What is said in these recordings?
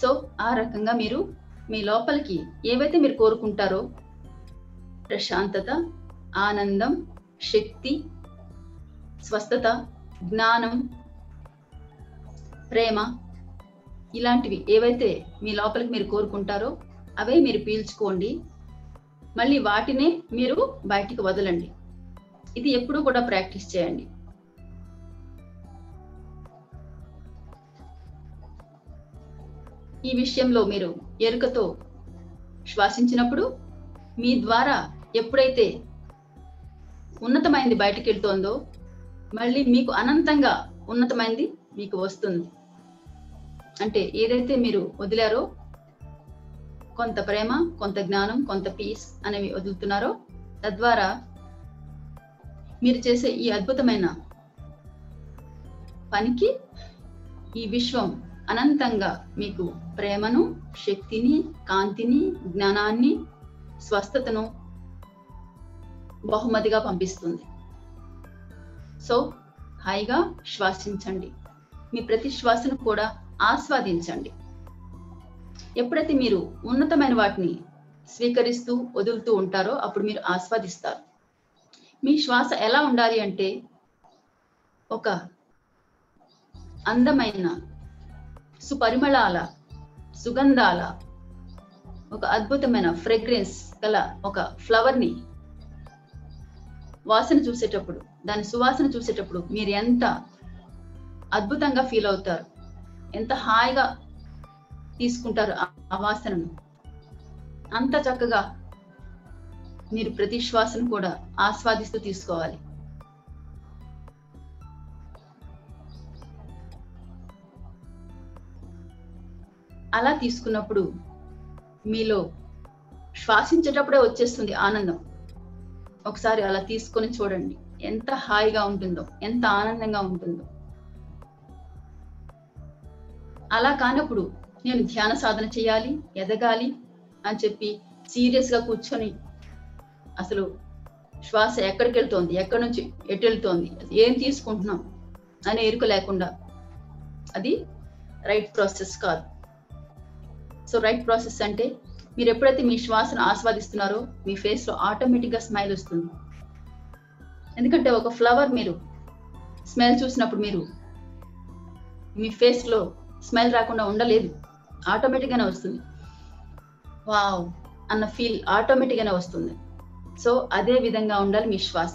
so ఆ రకంగా మీరు మీ లోపలికి ఏవైతే మీరు కోరుకుంటారో ప్రశాంతత ఆనందం శక్తి స్వస్థత జ్ఞానం ప్రేమ ఇలాంటివి ఏవైతే మీ లోపలికి మీరు కోరుకుంటారో అవే మీరు పీల్చుకోండి మళ్ళీ వాటినే మీరు బయటికి వదలండి ఇది ఎప్పుడూ కూడా ప్రాక్టీస్ చేయండి ఈ విషయంలో మీరు ఎరుకతో శ్వాసించినప్పుడు మీ ద్వారా ఎప్పుడైతే ఉన్నతమైనది బయటికి వెళ్తోందో మళ్ళీ మీకు అనంతంగా ఉన్నతమైనది మీకు వస్తుంది అంటే ఏదైతే మీరు వదిలారో కొంత ప్రేమ కొంత జ్ఞానం కొంత పీస్ అనేవి వదులుతున్నారో తద్వారా మీరు చేసే ఈ అద్భుతమైన పనికి ఈ విశ్వం అనంతంగా మీకు ప్రేమను శక్తిని కాంతిని జ్ఞానాన్ని స్వస్థతను బహుమతిగా పంపిస్తుంది సో హాయిగా శ్వాసించండి మీ ప్రతి శ్వాసను కూడా ఆస్వాదించండి ఎప్పుడైతే మీరు ఉన్నతమైన వాటిని స్వీకరిస్తూ వదులుతూ ఉంటారో అప్పుడు మీరు ఆస్వాదిస్తారు మీ శ్వాస ఎలా ఉండాలి అంటే ఒక అందమైన సుపరిమళాల సుగంధాల ఒక అద్భుతమైన ఫ్రెగ్రెన్స్ గల ఒక ఫ్లవర్ని వాసన చూసేటప్పుడు దాని సువాసన చూసేటప్పుడు మీరు ఎంత అద్భుతంగా ఫీల్ అవుతారు ఎంత హాయిగా తీసుకుంటారు ఆ- ఆ వాసనను అంత చక్కగా మీరు ప్రతి శ్వాసను కూడా ఆస్వాదిస్తూ తీసుకోవాలి అలా తీసుకున్నప్పుడు మీలో శ్వాసించేటప్పుడే వచ్చేస్తుంది ఆనందం ఒకసారి అలా తీసుకొని చూడండి ఎంత హాయిగా ఉంటుందో ఎంత ఆనందంగా ఉంటుందో అలా కానప్పుడు నేను ధ్యాన సాధన చేయాలి ఎదగాలి అని చెప్పి సీరియస్ గా కూర్చొని అసలు శ్వాస ఎక్కడికి వెళ్తోంది ఎక్కడి నుంచి ఎటు వెళ్తోంది ఏం తీసుకుంటున్నాం అనే ఎరుక లేకుండా అది రైట్ ప్రాసెస్ కాదు సో రైట్ ప్రాసెస్ అంటే మీరు ఎప్పుడైతే మీ శ్వాసను ఆస్వాదిస్తున్నారో మీ ఫేస్ లో ఆటోమేటిక్ గా స్మైల్ వస్తుంది ఎందుకంటే ఒక ఫ్లవర్ మీరు స్మెల్ చూసినప్పుడు మీరు మీ ఫేస్ లో స్మెల్ రాకుండా ఉండలేదు ఆటోమేటిక్ గానే వస్తుంది వావ్ అన్న ఫీల్ ఆటోమేటిక్ గానే వస్తుంది సో అదే విధంగా ఉండాలి మీ శ్వాస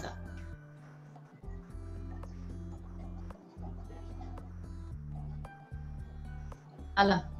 అలా